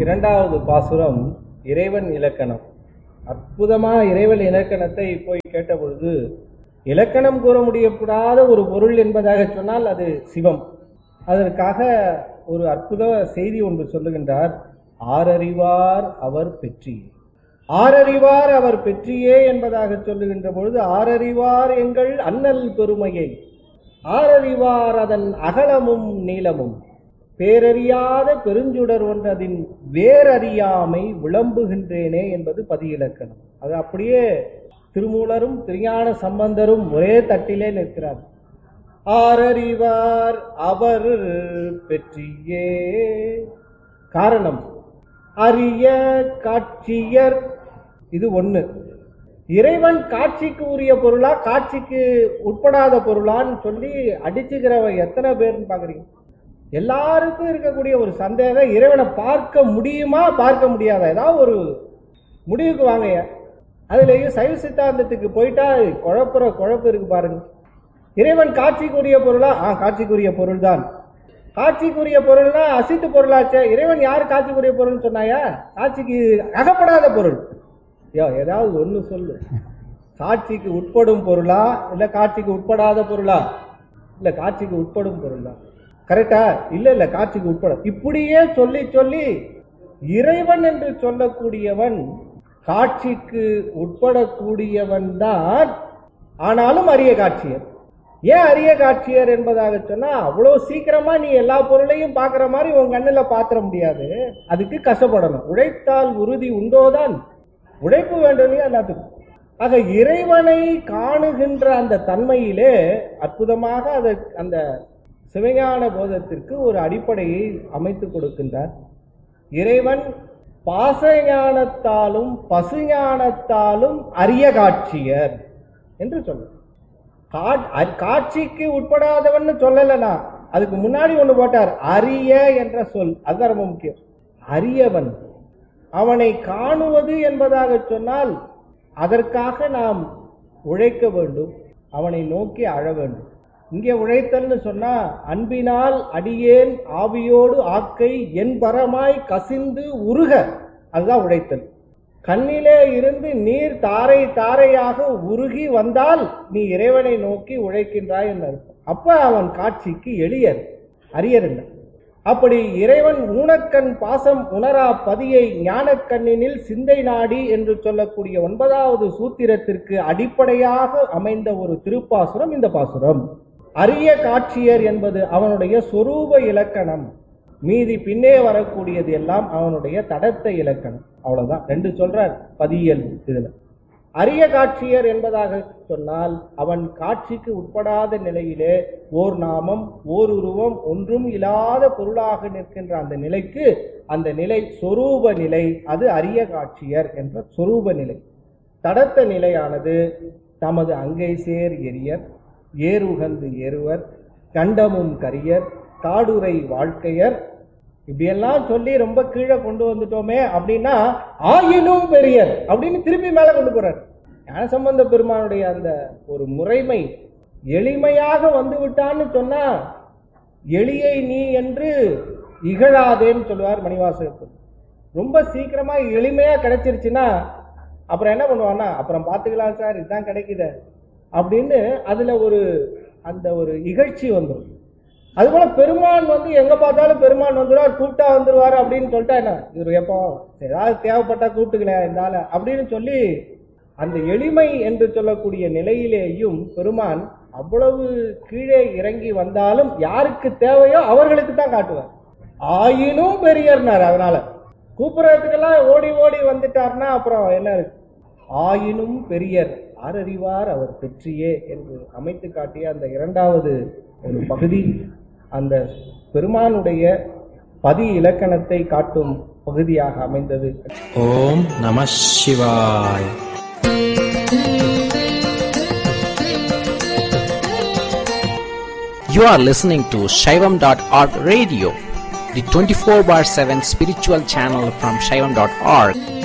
இரண்டாவது பாசுரம் இறைவன் இலக்கணம் அற்புதமா இறைவன் இலக்கணத்தை போய் கேட்ட பொழுது இலக்கணம் கூற முடியக்கூடாத ஒரு பொருள் என்பதாக சொன்னால் அது சிவம் அதற்காக ஒரு அற்புத செய்தி ஒன்று சொல்லுகின்றார் ஆரறிவார் அவர் பெற்றியே ஆரறிவார் அவர் பெற்றியே என்பதாக சொல்லுகின்ற பொழுது ஆரறிவார் எங்கள் அண்ணல் பெருமையை ஆரறிவார் அதன் அகலமும் நீளமும் பேரறியாத பெருஞ்சுடர் ஒன்றதின் வேரறியாமை விளம்புகின்றேனே என்பது பதியிலக்கணம் அது அப்படியே திருமூலரும் திருஞான சம்பந்தரும் ஒரே தட்டிலே நிற்கிறார் ஆரறிவார் அவர் பெற்றியே காரணம் அரிய காட்சியர் இது ஒண்ணு இறைவன் காட்சிக்கு உரிய பொருளா காட்சிக்கு உட்படாத பொருளான்னு சொல்லி அடிச்சுக்கிறவ எத்தனை பேர்னு பாக்குறீங்க எல்லாருக்கும் இருக்கக்கூடிய ஒரு சந்தேகம் இறைவனை பார்க்க முடியுமா பார்க்க முடியாதா ஏதாவது ஒரு முடிவுக்கு வாங்கய்யா அதுலயும் சைவ சித்தாந்தத்துக்கு போயிட்டா குழப்புற குழப்பு இருக்கு பாருங்க இறைவன் காட்சிக்குரிய பொருளா ஆ காட்சிக்குரிய பொருள் தான் காட்சிக்குரிய பொருள்னா அசித்து பொருளாச்சே இறைவன் யார் காட்சிக்குரிய பொருள்னு சொன்னாயா காட்சிக்கு அகப்படாத பொருள் யோ ஏதாவது ஒண்ணு சொல்லு காட்சிக்கு உட்படும் பொருளா இல்ல காட்சிக்கு உட்படாத பொருளா இல்ல காட்சிக்கு உட்படும் பொருளா கரெக்டா இல்ல இல்ல காட்சிக்கு உட்பட இப்படியே சொல்லி சொல்லி இறைவன் என்று சொல்லக்கூடியவன் காட்சிக்கு உட்படக்கூடியவன் தான் ஆனாலும் அரிய காட்சியர் ஏன் அரிய காட்சியர் என்பதாக சொன்னா அவ்வளவு சீக்கிரமா நீ எல்லா பொருளையும் பார்க்கிற மாதிரி உன் கண்ணுல பாத்திர முடியாது அதுக்கு கஷ்டப்படணும் உழைத்தால் உறுதி உண்டோதான் உழைப்பு வேண்டும் இல்லையா எல்லாத்துக்கும் ஆக இறைவனை காணுகின்ற அந்த தன்மையிலே அற்புதமாக அதை அந்த சிவஞான போதத்திற்கு ஒரு அடிப்படையை அமைத்து கொடுக்கின்றார் இறைவன் பாசஞானத்தாலும் பசுஞானத்தாலும் அரிய காட்சியர் என்று சொல்ல காட்சிக்கு உட்படாதவன் சொல்லலனா அதுக்கு முன்னாடி ஒண்ணு போட்டார் அரிய என்ற சொல் அதுதான் ரொம்ப முக்கியம் அரியவன் அவனை காணுவது என்பதாக சொன்னால் அதற்காக நாம் உழைக்க வேண்டும் அவனை நோக்கி அழ வேண்டும் இங்கே உழைத்தல்னு சொன்னா அன்பினால் அடியேன் ஆவியோடு ஆக்கை என் பரமாய் கசிந்து உருக அதுதான் உழைத்தல் கண்ணிலே இருந்து நீர் தாரை தாரையாக உருகி வந்தால் நீ இறைவனை நோக்கி உழைக்கின்றாய் என்று அர்த்தம் அப்ப அவன் காட்சிக்கு எளியர் அரியர் இல்லை அப்படி இறைவன் ஊனக்கண் பாசம் உணரா பதியை ஞானக்கண்ணினில் சிந்தை நாடி என்று சொல்லக்கூடிய ஒன்பதாவது சூத்திரத்திற்கு அடிப்படையாக அமைந்த ஒரு திருப்பாசுரம் இந்த பாசுரம் அரிய காட்சியர் என்பது அவனுடைய சொரூப இலக்கணம் மீதி பின்னே வரக்கூடியது எல்லாம் அவனுடைய தடத்த இலக்கணம் அவ்வளவுதான் ரெண்டு சொல்றார் பதியல் இதுல அரிய காட்சியர் என்பதாக சொன்னால் அவன் காட்சிக்கு உட்படாத நிலையிலே ஓர் நாமம் ஓர் உருவம் ஒன்றும் இல்லாத பொருளாக நிற்கின்ற அந்த நிலைக்கு அந்த நிலை சொரூப நிலை அது அரிய காட்சியர் என்ற சொரூப நிலை தடத்த நிலையானது தமது அங்கை சேர் எரியர் ஏறுகந்து ஏறுவர் கண்டமும் கரியர் காடுரை வாழ்க்கையர் இப்படியெல்லாம் சொல்லி ரொம்ப கீழே கொண்டு வந்துட்டோமே அப்படின்னா ஆயினும் பெரியர் அப்படின்னு திருப்பி மேல கொண்டு போறார் ஞானசம்பந்த பெருமானுடைய அந்த ஒரு முறைமை எளிமையாக வந்து விட்டான்னு சொன்னா எளியை நீ என்று இகழாதேன்னு சொல்லுவார் மணிவாசகத்தில் ரொம்ப சீக்கிரமா எளிமையா கிடைச்சிருச்சுன்னா அப்புறம் என்ன பண்ணுவான்னா அப்புறம் பார்த்துக்கலாம் சார் இதுதான் கிடைக்குது அப்படின்னு அதுல ஒரு அந்த ஒரு இகழ்ச்சி வந்துடும் அதுபோல பெருமான் வந்து எங்க பார்த்தாலும் பெருமான் வந்துடுவார் கூப்பிட்டா வந்துருவாரு அப்படின்னு சொல்லிட்டா என்ன இவர் எப்போ ஏதாவது தேவைப்பட்டா கூப்பிட்டுக்கலாம் இருந்தால அப்படின்னு சொல்லி அந்த எளிமை என்று சொல்லக்கூடிய நிலையிலேயும் பெருமான் அவ்வளவு கீழே இறங்கி வந்தாலும் யாருக்கு தேவையோ அவர்களுக்கு தான் காட்டுவார் ஆயினும் பெரியர்னார் அதனால கூப்பிடுறதுக்கெல்லாம் ஓடி ஓடி வந்துட்டார்னா அப்புறம் என்ன இருக்கு ஆயினும் பெரியர் ஆரறிவார் அவர் பெற்றியே என்று அமைத்து காட்டிய அந்த இரண்டாவது ஒரு பகுதி அந்த பெருமானுடைய பதி இலக்கணத்தை காட்டும் பகுதியாக அமைந்தது ஓம் நம சிவாய் You are listening to Shaivam.org radio, the 24 bar 7 spiritual channel from Shaivam.org.